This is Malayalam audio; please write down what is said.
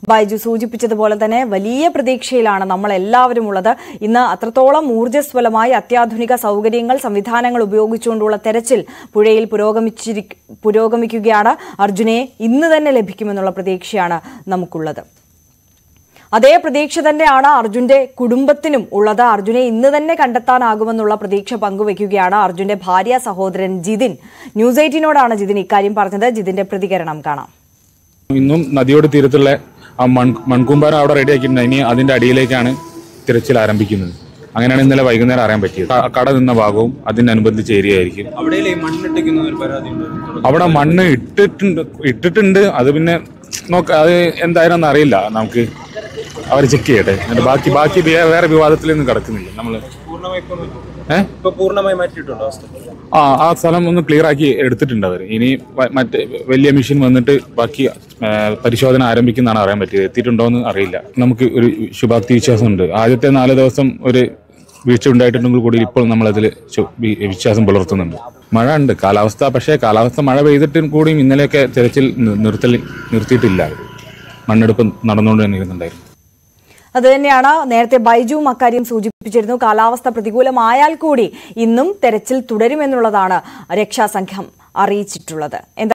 ബൈജു സൂചിപ്പിച്ചതുപോലെ തന്നെ വലിയ പ്രതീക്ഷയിലാണ് നമ്മൾ എല്ലാവരും ഉള്ളത് ഇന്ന് അത്രത്തോളം ഊർജ്ജസ്വലമായി അത്യാധുനിക സൗകര്യങ്ങൾ സംവിധാനങ്ങൾ ഉപയോഗിച്ചുകൊണ്ടുള്ള തെരച്ചിൽ പുഴയിൽ പുരോഗമിച്ചിരി പുരോഗമിക്കുകയാണ് അർജുനെ ഇന്ന് തന്നെ ലഭിക്കുമെന്നുള്ള പ്രതീക്ഷയാണ് നമുക്കുള്ളത് അതേ പ്രതീക്ഷ തന്നെയാണ് അർജുന്റെ കുടുംബത്തിനും ഉള്ളത് അർജുനെ ഇന്ന് തന്നെ കണ്ടെത്താനാകുമെന്നുള്ള പ്രതീക്ഷ പങ്കുവയ്ക്കുകയാണ് അർജുന്റെ ഭാര്യ സഹോദരൻ ജിതിൻ ന്യൂസ് എയ്റ്റീനോടാണ് ജിതിൻ ഇക്കാര്യം പറഞ്ഞത് ജിതിന്റെ പ്രതികരണം കാണാം ഇന്നും നദിയോട് തീരത്തുള്ള ആ മൺ മൺകൂമ്പാരം അവിടെ റെഡിയാക്കിയിട്ടുണ്ട് ഇനി അതിന്റെ അടിയിലേക്കാണ് തിരച്ചിൽ ആരംഭിക്കുന്നത് അങ്ങനെയാണ് ഇന്നലെ വൈകുന്നേരം അറിയാൻ പറ്റിയത് ക- കട നിന്ന ഭാഗവും അതിനനുബന്ധിച്ച് ഏരിയ ആയിരിക്കും അവിടെ ഈ മണ്ണിട്ടിക്കുന്ന ഒരു പരാതി ഉണ്ട് അവിടെ മണ്ണ് ഇട്ടിട്ടുണ്ട് ഇട്ടിട്ടുണ്ട് അത് പിന്നെ നോക്ക അത് എന്തായാലും അറിയില്ല നമുക്ക് അവർ ചെക്ക് ചെയ്യട്ടെ എന്നിട്ട് ബാക്കി ബാക്കി വേ- വേറെ വിവാദത്തിലൊന്നും കിടക്കുന്നില്ല നമ്മള് പൂർണ്ണമായി ഇപ്പൊ ഏഹ് ഇപ്പൊ പൂർണ്ണമായി മാറ്റിയിട്ടുണ്ടോ അവസ്ഥ ആ ആ സ്ഥലം ഒന്ന് ക്ലിയർ ആക്കി എടുത്തിട്ടുണ്ട് അവർ ഇനി വ- മറ്റേ വലിയ മെഷീൻ വന്നിട്ട് ബാക്കി ആ, പരിശോധന ആരംഭിക്കുന്നതാണ് അറിയാൻ പറ്റിയത് എത്തിയിട്ടുണ്ടോ എന്ന് അറിയില്ല നമുക്ക് ഒരു ശുഭാപ്തി വിശ്വാസമുണ്ട് ആദ്യത്തെ നാല് ദിവസം ഒരു വീഴ്ച ഉണ്ടായിട്ടുണ്ടെങ്കിൽ കൂടി ഇപ്പോൾ നമ്മളതിൽ ശു- വി- വിശ്വാസം പുലർത്തുന്നുണ്ട് മഴ ഉണ്ട് കാലാവസ്ഥ പക്ഷേ കാലാവസ്ഥ മഴ പെയ്തിട്ടും കൂടിയും ഇന്നലെയൊക്കെ തെരച്ചിൽ നി- നിർത്തൽ നിർത്തിയിട്ടില്ല മണ്ണെടുപ്പ് നടന്നുകൊണ്ട് തന്നെ ഇരുന്നുണ്ടായിരുന്നു അതുതന്നെയാണ് നേരത്തെ ബൈജുവും അക്കാര്യം സൂചിപ്പിച്ചിരുന്നു കാലാവസ്ഥ പ്രതികൂലമായാൽ കൂടി ഇന്നും തെരച്ചിൽ തുടരുമെന്നുള്ളതാണ് രക്ഷാസംഘം അറിയിച്ചിട്ടുള്ളത് എന്താ